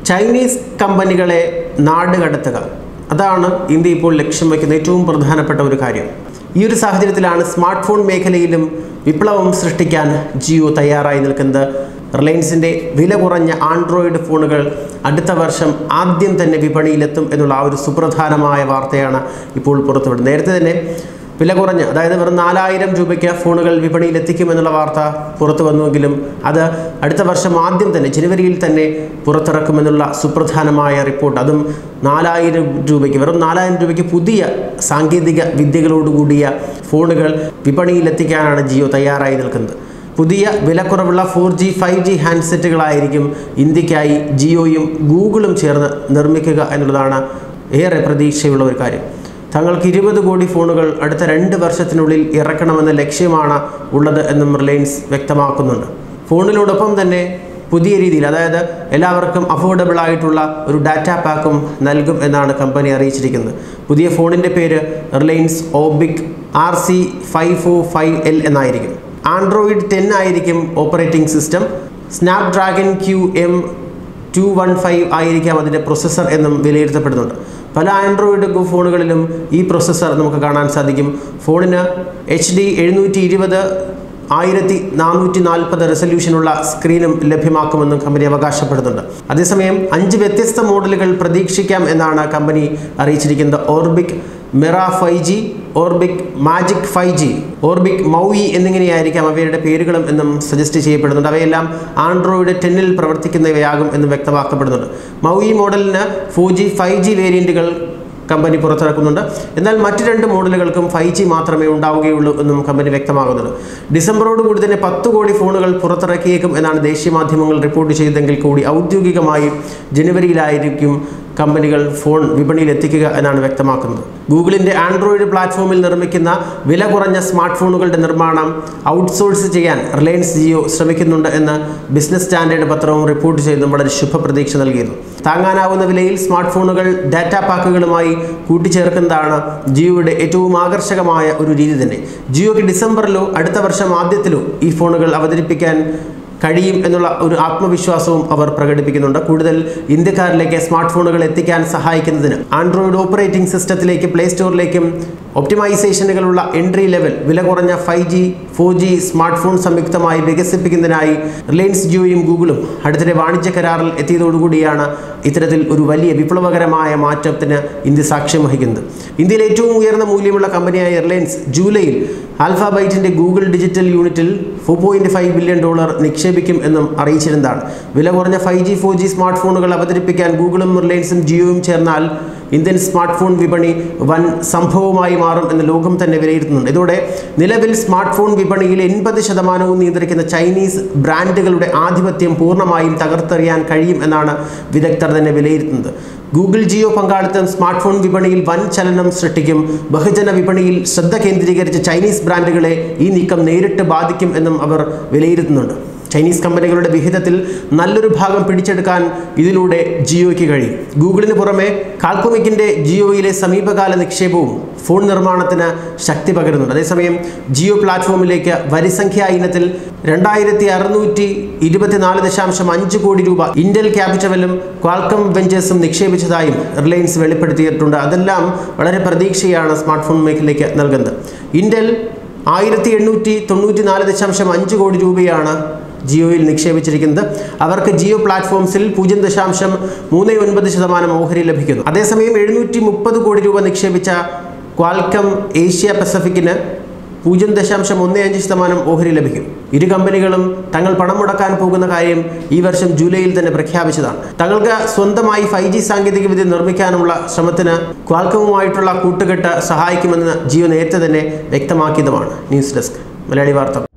Chinese കമ്പനികളെ നാട് കടത്തുക അതാണ് ഇന്ത്യ ഇപ്പോൾ ലക്ഷ്യം വയ്ക്കുന്ന ഏറ്റവും പ്രധാനപ്പെട്ട ഒരു കാര്യം ഈ ഒരു സാഹചര്യത്തിലാണ് സ്മാർട്ട് ഫോൺ മേഖലയിലും വിപ്ലവം സൃഷ്ടിക്കാൻ ജിയോ തയ്യാറായി നിൽക്കുന്നത് റിലയൻസിൻ്റെ വില കുറഞ്ഞ ആൻഡ്രോയിഡ് ഫോണുകൾ അടുത്ത വർഷം ആദ്യം തന്നെ വിപണിയിലെത്തും എന്നുള്ള ആ ഒരു സുപ്രധാനമായ വാർത്തയാണ് ഇപ്പോൾ പുറത്തുവിടുന്നത് നേരത്തെ തന്നെ വില കുറഞ്ഞ് അതായത് വെറും നാലായിരം രൂപയ്ക്ക് ഫോണുകൾ വിപണിയിൽ എത്തിക്കുമെന്നുള്ള വാർത്ത പുറത്തു വന്നുവെങ്കിലും അത് അടുത്ത വർഷം ആദ്യം തന്നെ ജനുവരിയിൽ തന്നെ പുറത്തിറക്കുമെന്നുള്ള സുപ്രധാനമായ റിപ്പോർട്ട് അതും നാലായിരം രൂപയ്ക്ക് വെറും നാലായിരം രൂപയ്ക്ക് പുതിയ സാങ്കേതിക വിദ്യകളോടുകൂടിയ ഫോണുകൾ വിപണിയിൽ എത്തിക്കാനാണ് ജിയോ തയ്യാറായി നിൽക്കുന്നത് പുതിയ വിലക്കുറവുള്ള ഫോർ ജി ഫൈവ് ജി ഹാൻഡ്സെറ്റുകളായിരിക്കും ഇന്ത്യക്കായി ജിയോയും ഗൂഗിളും ചേർന്ന് നിർമ്മിക്കുക എന്നുള്ളതാണ് ഏറെ പ്രതീക്ഷയുള്ള ഒരു കാര്യം തങ്ങൾക്ക് ഇരുപത് കോടി ഫോണുകൾ അടുത്ത രണ്ട് വർഷത്തിനുള്ളിൽ ഇറക്കണമെന്ന ലക്ഷ്യമാണ് ഉള്ളത് എന്നും റിലയൻസ് വ്യക്തമാക്കുന്നുണ്ട് ഫോണിനോടൊപ്പം തന്നെ പുതിയ രീതിയിൽ അതായത് എല്ലാവർക്കും അഫോർഡബിൾ ആയിട്ടുള്ള ഒരു ഡാറ്റ പാക്കും നൽകും എന്നാണ് കമ്പനി അറിയിച്ചിരിക്കുന്നത് പുതിയ ഫോണിൻ്റെ പേര് Reliance Orbic R C five four five L എന്നായിരിക്കും ആൻഡ്രോയിഡ് ടെൻ ആയിരിക്കും operating system Snapdragon Q M two one five ആയിരിക്കാം അതിൻ്റെ പ്രൊസസ്സർ എന്നും വിലയിരുത്തപ്പെടുന്നുണ്ട് പല ആൻഡ്രോയിഡ് ഫോണുകളിലും ഈ പ്രൊസസ്സർ നമുക്ക് കാണാൻ സാധിക്കും ഫോണിന് എച്ച് ഡി എഴുന്നൂറ്റി ഇരുപത് ആയിരത്തി നാനൂറ്റി നാൽപ്പത് റെസൊല്യൂഷനുള്ള സ്ക്രീനും ലഭ്യമാക്കുമെന്നും കമ്പനി അവകാശപ്പെടുന്നുണ്ട് അതേസമയം അഞ്ച് വ്യത്യസ്ത മോഡലുകൾ പ്രതീക്ഷിക്കാം എന്നാണ് കമ്പനി അറിയിച്ചിരിക്കുന്നത് Orbic Myra five G Orbic magic five G Orbic Maui എന്നിങ്ങനെയായിരിക്കാം അവയുടെ പേരുകളും എന്നും സജസ്റ്റ് ചെയ്യപ്പെടുന്നുണ്ട് അവയെല്ലാം ആൻഡ്രോയിഡ് ടെന്നിൽ പ്രവർത്തിക്കുന്നവയാകും എന്നും വ്യക്തമാക്കപ്പെടുന്നുണ്ട് മൗയി മോഡലിന് ഫോർ ജി ഫൈവ് ജി വേരിയൻറ്റുകൾ കമ്പനി പുറത്തിറക്കുന്നുണ്ട് എന്നാൽ മറ്റ് രണ്ട് മോഡലുകൾക്കും ഫൈവ് ജി മാത്രമേ ഉണ്ടാവുകയുള്ളൂ എന്നും കമ്പനി വ്യക്തമാകുന്നുണ്ട് ഡിസംബറോട് കൂടി തന്നെ പത്ത് കോടി ഫോണുകൾ പുറത്തിറക്കിയേക്കും എന്നാണ് ദേശീയ മാധ്യമങ്ങൾ റിപ്പോർട്ട് ചെയ്തെങ്കിൽ കൂടി ഔദ്യോഗികമായി ജനുവരിയിലായിരിക്കും കമ്പനികൾ ഫോൺ വിപണിയിൽ എത്തിക്കുക എന്നാണ് വ്യക്തമാക്കുന്നത് ഗൂഗിളിൻ്റെ ആൻഡ്രോയിഡ് പ്ലാറ്റ്ഫോമിൽ നിർമ്മിക്കുന്ന വില കുറഞ്ഞ സ്മാർട്ട് ഫോണുകളുടെ നിർമ്മാണം ഔട്ട്സോഴ്സ് ചെയ്യാൻ റിലയൻസ് ജിയോ ശ്രമിക്കുന്നുണ്ട് എന്ന് ബിസിനസ് സ്റ്റാൻഡേർഡ് പത്രവും റിപ്പോർട്ട് ചെയ്തും വളരെ ശുഭപ്രതീക്ഷ നൽകിയിരുന്നു താങ്ങാനാവുന്ന വിലയിൽ സ്മാർട്ട് ഫോണുകൾ ഡാറ്റ പാക്കുകളുമായി കൂട്ടിച്ചേർക്കുന്നതാണ് ജിയോയുടെ ഏറ്റവും ആകർഷകമായ ഒരു രീതി തന്നെ ജിയോയ്ക്ക് ഡിസംബറിലോ അടുത്ത വർഷം ആദ്യത്തിലോ ഈ ഫോണുകൾ അവതരിപ്പിക്കാൻ കഴിയും എന്നുള്ള ഒരു ആത്മവിശ്വാസവും അവർ പ്രകടിപ്പിക്കുന്നുണ്ട് കൂടുതൽ ഇന്ത്യക്കാരിലേക്ക് സ്മാർട്ട് ഫോണുകൾ എത്തിക്കാൻ സഹായിക്കുന്നതിന് ആൻഡ്രോയിഡ് ഓപ്പറേറ്റിംഗ് സിസ്റ്റത്തിലേക്ക് പ്ലേ സ്റ്റോറിലേക്കും ഒപ്റ്റിമൈസേഷനുകളുള്ള എൻട്രി ലെവൽ വില കുറഞ്ഞ five G four G smart phone സംയുക്തമായി വികസിപ്പിക്കുന്നതിനായി റിലയൻസ് ജിയോയും ഗൂഗിളും അടുത്തിടെ വാണിജ്യ കരാറിൽ എത്തിയതോടുകൂടിയാണ് ഇത്തരത്തിൽ ഒരു വലിയ വിപ്ലവകരമായ മാറ്റത്തിന് ഇന്ത്യ സാക്ഷ്യം വഹിക്കുന്നത് ഇന്ത്യയിലെ ഏറ്റവും ഉയർന്ന മൂല്യമുള്ള കമ്പനിയായ റിലയൻസ് ജൂലൈയിൽ ആൽഫാബൈറ്റിൻ്റെ ഗൂഗിൾ ഡിജിറ്റൽ യൂണിറ്റിൽ four point five billion dollar നിക്ഷേപിക്കും എന്നും അറിയിച്ചിരുന്നതാണ് വില കുറഞ്ഞ ഫൈവ് ജി ഫോർ ജി സ്മാർട്ട് ഫോണുകൾ അവതരിപ്പിക്കാൻ ഗൂഗിളും റിലയൻസും ജിയോയും ചേർന്നാൽ ഇന്ത്യൻ സ്മാർട്ട് ഫോൺ വിപണി വൻ സംഭവമായി മാറും എന്ന് ലോകം തന്നെ വിലയിരുത്തുന്നുണ്ട് ഇതോടെ നിലവിൽ സ്മാർട്ട് ഫോൺ വിപണിയിൽ എൺപത് ശതമാനവും നിയന്ത്രിക്കുന്ന ചൈനീസ് ബ്രാൻഡുകളുടെ ആധിപത്യം പൂർണ്ണമായും തകർത്തെറിയാൻ കഴിയും എന്നാണ് വിദഗ്ധർ തന്നെ വിലയിരുത്തുന്നത് ഗൂഗിൾ ജിയോ പങ്കാളിത്തം സ്മാർട്ട് ഫോൺ വിപണിയിൽ വൻ ചലനം സൃഷ്ടിക്കും ബഹുജന വിപണിയിൽ ശ്രദ്ധ കേന്ദ്രീകരിച്ച ചൈനീസ് ബ്രാൻഡുകളെ ഈ നീക്കം നേരിട്ട് ബാധിക്കും എന്നും അവർ വിലയിരുത്തുന്നുണ്ട് ചൈനീസ് കമ്പനികളുടെ വിഹിതത്തിൽ നല്ലൊരു ഭാഗം പിടിച്ചെടുക്കാൻ ഇതിലൂടെ ജിയോയ്ക്ക് കഴിയും ഗൂഗിളിന് പുറമെ കാൽക്കുമിക്കിൻ്റെ ജിയോയിലെ സമീപകാല നിക്ഷേപവും ഫോൺ നിർമ്മാണത്തിന് ശക്തി പകരുന്നുണ്ട് അതേസമയം ജിയോ പ്ലാറ്റ്ഫോമിലേക്ക് വരിസംഖ്യാ ഇനത്തിൽ രണ്ടായിരത്തി അറുന്നൂറ്റി ഇരുപത്തിനാല് ദശാംശം അഞ്ച് കോടി രൂപ ഇന്റൽ ക്യാപിറ്റലും ക്വാൾക്കം വെഞ്ചേഴ്സും നിക്ഷേപിച്ചതായും റിലയൻസ് വെളിപ്പെടുത്തിയിട്ടുണ്ട് അതെല്ലാം വളരെ പ്രതീക്ഷയാണ് സ്മാർട്ട് ഫോൺ മേഖലയ്ക്ക് നൽകുന്നത് ഇന്റൽ ആയിരത്തി എണ്ണൂറ്റി തൊണ്ണൂറ്റി നാല് ദശാംശം അഞ്ച് കോടി രൂപയാണ് ജിയോയിൽ നിക്ഷേപിച്ചിരിക്കുന്നത് അവർക്ക് ജിയോ പ്ലാറ്റ്ഫോംസിൽ പൂജ്യം ദശാംശം മൂന്ന് ഒൻപത് ശതമാനം ഓഹരി ലഭിക്കുന്നു അതേസമയം എഴുന്നൂറ്റി മുപ്പത് കോടി രൂപ നിക്ഷേപിച്ച ക്വാൽക്കം ഏഷ്യ പസഫിക്കിന് പൂജ്യം ദശാംശം ഒന്ന് അഞ്ച് ശതമാനം ഓഹരി ലഭിക്കും ഇരു കമ്പനികളും തങ്ങൾ പണം മുടക്കാൻ പോകുന്ന കാര്യം ഈ വർഷം ജൂലൈയിൽ തന്നെ പ്രഖ്യാപിച്ചതാണ് തങ്ങൾക്ക് സ്വന്തമായി ഫൈവ് ജി സാങ്കേതികവിദ്യ നിർമ്മിക്കാനുള്ള ശ്രമത്തിന് ക്വാൽക്കവുമായിട്ടുള്ള കൂട്ടുകെട്ട് സഹായിക്കുമെന്ന് ജിയോ നേരത്തെ തന്നെ വ്യക്തമാക്കിയതുമാണ് ന്യൂസ് ഡെസ്ക് മലയാളി വാർത്ത